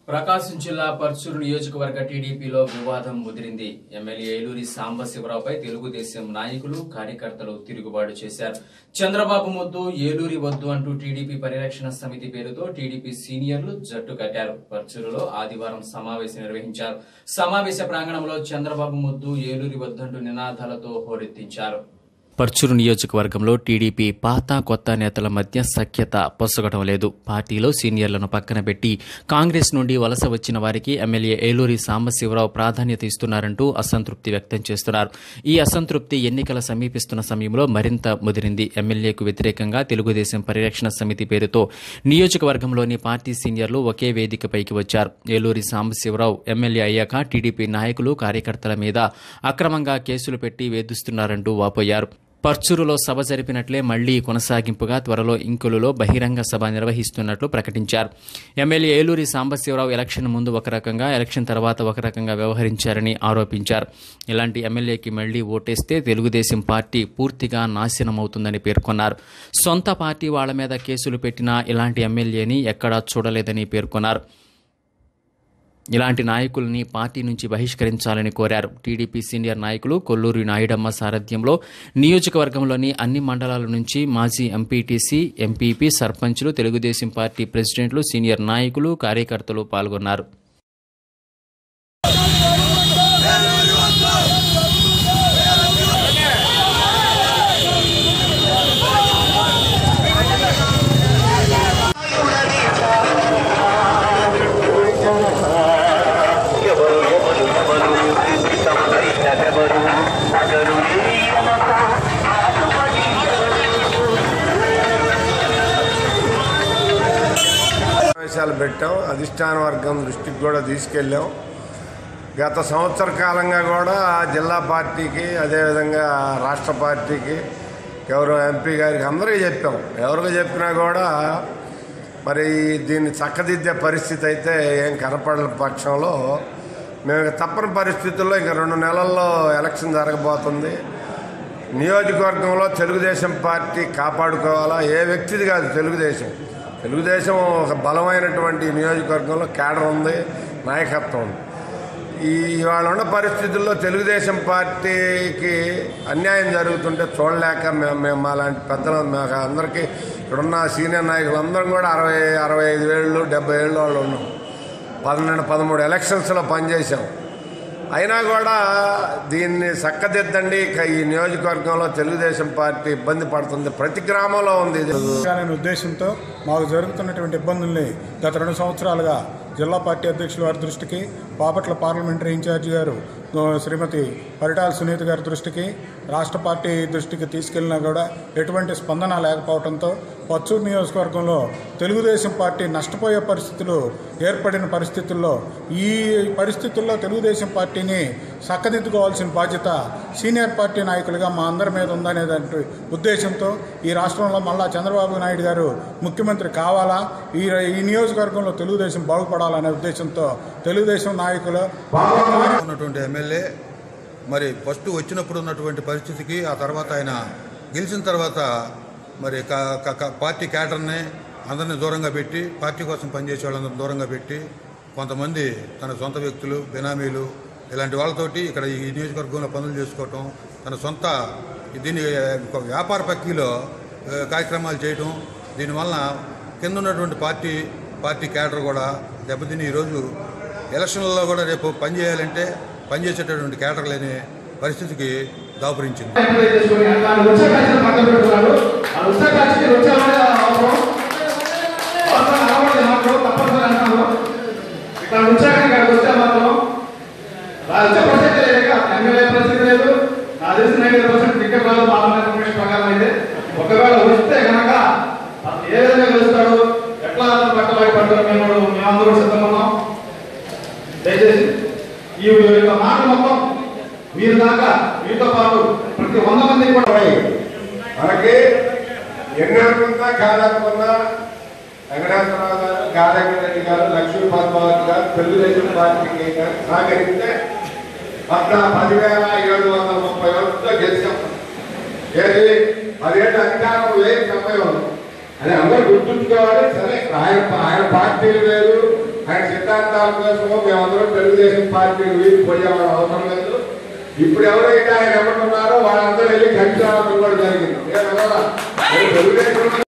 ప్రకాశం జిల్లా పర్చూరు నియోజకవర్గ టీడీపీలో వివాదం ముదిరింది ఎమ్మెల్యే ఏలూరి సాంబశివరావుపై తెలుగుదేశం నాయకులు కార్యకర్తలు తిరుగుబాటు చేశారు చంద్రబాబు ముద్దు ఏలూరి వద్దు అంటూ టీడీపీ పరిరక్షణ సమితి పేరుతో టీడీపీ సీనియర్లు జట్టు కట్టారు పర్చూరులో ఆదివారం సమావేశం నిర్వహించారు సమావేశ ప్రాంగణంలో చంద్రబాబు ముద్దు ఏలూరి వద్దు అంటూ నినాదాలతో హోరెత్తించారు పర్చూరు నియోజకవర్గంలో టీడీపీ పాత కొత్త నేతల మధ్య సఖ్యత పొసగడం లేదు పార్టీలో సీనియర్లను పక్కన పెట్టి కాంగ్రెస్ నుండి వలస వచ్చిన వారికి ఎమ్మెల్యే ఏలూరి సాంబశివరావు ప్రాధాన్యత ఇస్తున్నారంటూ అసంతృప్తి వ్యక్తం చేస్తున్నారు ఈ అసంతృప్తి ఎన్నికల సమీపిస్తున్న సమయంలో మరింత ముదిరింది ఎమ్మెల్యేకు వ్యతిరేకంగా తెలుగుదేశం పరిరక్షణ సమితి పేరుతో నియోజకవర్గంలోని పార్టీ సీనియర్లు ఒకే వేదికపైకి వచ్చారు ఏలూరి సాంబశివరావు ఎమ్మెల్యే అయ్యాక టీడీపీ నాయకులు కార్యకర్తల మీద అక్రమంగా కేసులు పెట్టి వేధిస్తున్నారంటూ వాపోయారు పర్చూరులో సభ జరిపినట్లే మళ్లీ కొనసాగింపుగా త్వరలో ఇంకులులో బహిరంగ సభ నిర్వహిస్తున్నట్లు ప్రకటించారు ఎమ్మెల్యే ఏలూరి సాంబశివరావు ఎలక్షన్ ముందు ఒక రకంగా ఎలక్షన్ తర్వాత ఒక రకంగా వ్యవహరించారని ఆరోపించారు ఇలాంటి ఎమ్మెల్యేకి మళ్లీ ఓటేస్తే తెలుగుదేశం పార్టీ పూర్తిగా నాశనమవుతుందని పేర్కొన్నారు సొంత పార్టీ వాళ్ల మీద కేసులు పెట్టినా ఇలాంటి ఎమ్మెల్యేని ఎక్కడా చూడలేదని పేర్కొన్నారు ఇలాంటి నాయకుల్ని పార్టీ నుంచి బహిష్కరించాలని కోరారు టీడీపీ సీనియర్ నాయకులు కొల్లూరి నాయుడమ్మ సారథ్యంలో నియోజకవర్గంలోని అన్ని మండలాల నుంచి మాజీ ఎంపీటీసీ ఎంపీపీ సర్పంచ్లు తెలుగుదేశం పార్టీ ప్రెసిడెంట్లు సీనియర్ నాయకులు కార్యకర్తలు పాల్గొన్నారు ఎవరు ఎవరు ఎవరు తమదైనదెవరు అగరు సమావేశాలు పెట్టాం అధిష్టాన వర్గం దృష్టికి కూడా తీసుకెళ్ళాం గత సంవత్సర కాలంగా కూడా జిల్లా పార్టీకి అదేవిధంగా రాష్ట్ర పార్టీకి ఎవరు ఎంపీ గారికి అందరికీ చెప్పాం ఎవరికి చెప్పినా కూడా మరి దీన్ని చక్కదిద్దే పరిస్థితి అయితే ఏం కనపడని పక్షంలో మేము ఇక తప్పని పరిస్థితుల్లో ఇంక రెండు నెలల్లో ఎలక్షన్ జరగబోతుంది నియోజకవర్గంలో తెలుగుదేశం పార్టీ కాపాడుకోవాలా ఏ వ్యక్తిది కాదు తెలుగుదేశం తెలుగుదేశం ఒక బలమైనటువంటి నియోజకవర్గంలో కేడర్ ఉంది నాయకత్వం ఉంది ఈ ఇవాళ ఉన్న పరిస్థితుల్లో తెలుగుదేశం పార్టీకి అన్యాయం జరుగుతుంటే చూడలేక మేము మేము మాలాంటి పెద్దలు మాకు అందరికీ ఇక్కడున్న సీనియర్ నాయకులు అందరం కూడా అరవై అరవై ఐదు ఏళ్ళు డెబ్బై ఏళ్ళు వాళ్ళు ఉన్నాం పన్నెండు పదమూడు ఎలక్షన్స్లో పనిచేసాం అయినా కూడా దీన్ని చక్కదిద్దండి ఇక ఈ నియోజకవర్గంలో తెలుగుదేశం పార్టీ ఇబ్బంది పడుతుంది ప్రతి గ్రామంలో ఉంది ఇది అనే ఉద్దేశంతో మాకు జరుగుతున్నటువంటి ఇబ్బందుల్ని గత రెండు సంవత్సరాలుగా జిల్లా పార్టీ అధ్యక్షుల వారి దృష్టికి బాపట్ల పార్లమెంటరీ ఇన్ఛార్జి గారు ఆ, శ్రీమతి పరిటాల సునీత గారి దృష్టికి రాష్ట్ర పార్టీ దృష్టికి తీసుకెళ్లినా కూడా ఎటువంటి స్పందన లేకపోవడంతో పచ్చూరు నియోజకవర్గంలో తెలుగుదేశం పార్టీ నష్టపోయే పరిస్థితులు ఏర్పడిన పరిస్థితుల్లో ఈ పరిస్థితుల్లో తెలుగుదేశం పార్టీని చక్కదిద్దుకోవాల్సిన బాధ్యత సీనియర్ పార్టీ నాయకులుగా మా అందరి మీద ఉందనేటువంటి ఉద్దేశంతో ఈ రాష్ట్రంలో మళ్ళా చంద్రబాబు నాయుడు గారు ముఖ్యమంత్రి కావాలా ఈ ఈ నియోజకవర్గంలో తెలుగుదేశం బాగుపడాలనే ఉద్దేశంతో తెలుగుదేశం నాయకులు ఉన్నటువంటి ఎమ్మెల్యే మరి ఫస్ట్ వచ్చినప్పుడు ఉన్నటువంటి పరిస్థితికి ఆ తర్వాత ఆయన గెలిచిన తర్వాత మరి క- క- క- పార్టీ క్యాడర్ని అందరినీ దూరంగా పెట్టి పార్టీ కోసం పనిచేసే వాళ్ళందరినీ దూరంగా పెట్టి కొంతమంది తన సొంత వ్యక్తులు బినామీలు ఇలాంటి వాళ్ళతోటి ఇక్కడ ఈ నియోజకవర్గంలో పనులు చేసుకోవటం తన సొంత దీన్ని ఒక వ్యాపార పక్కీలో ఆ, కార్యక్రమాలు చేయటం దీనివల్ల కింద ఉన్నటువంటి పార్టీ పార్టీ క్యాడర్ కూడా దెబ్బతిని ఈరోజు ఎలక్షన్లలో కూడా రేపు పని చేయాలంటే పనిచేసేటటువంటి కేటర్ లేని పరిస్థితికి దాపురించింది చేసుకొని దాన్ని ఉత్సాహాన్ని పక్కన పెట్టుకున్నాడు ఆ ఉత్సాహానికి వచ్చామనే అవసరం అవసరం రావడం మాత్రం తప్పనిసరి అంటున్నాను ఇక్కడ ఉత్సాహం ఇక్కడికి వస్తే మాత్రం వచ్చే పరిస్థితి లేదు ఇక. ఎమ్మెల్యే పరిస్థితి లేదు నా తెలిసిన నైన్టీ పర్సెంట్ టికెట్ రాదు పార్లమెంట్ ఇన్ఫర్మేషన్ ప్రకారం అయితే ఒకవేళ వస్తే కనుక అతను ఏ విధంగా వెళ్తాడు ఎట్లా అతను పట్టబడి పడతాడు మేము మేమందరూ సిద్ధంగా ఉన్నాం దయచేసి ఈ యొక్క మాట మొత్తం మీరు దాకా మీతో పాటు ప్రతి వంద మంది కూడా మనకి ఎన్ని అనుకున్నా కాదనుకున్నా వెంకటేశ్వరరావు గారు గాదగిరి రెడ్డి గారు లక్ష్మీ పద్మావతి గారు తెలుగుదేశం పార్టీకి గారు సహకరిస్తే పద్నా పదివేల ఏడు వందల ముప్పై ఓట్లతో గెలిచాం ఏది పదిహేడు అధికారం వేయి తొంభై వాళ్ళు అది అందరూ గుర్తుంచుకోవాలి సరే ఆయన ఆయన పార్టీలు వేరు ఆయన సిద్ధాంతాల కోసము మేమందరం తెలుగుదేశం పార్టీ వీరికి పోయేవాళ్ళం అవసరం లేదు ఇప్పుడు ఎవరైతే ఆయన ఎవరున్నారో వాళ్ళందరూ వెళ్ళి కలిసి రావడం కూడా జరిగింది నేను అలా, మరి తెలుగుదేశం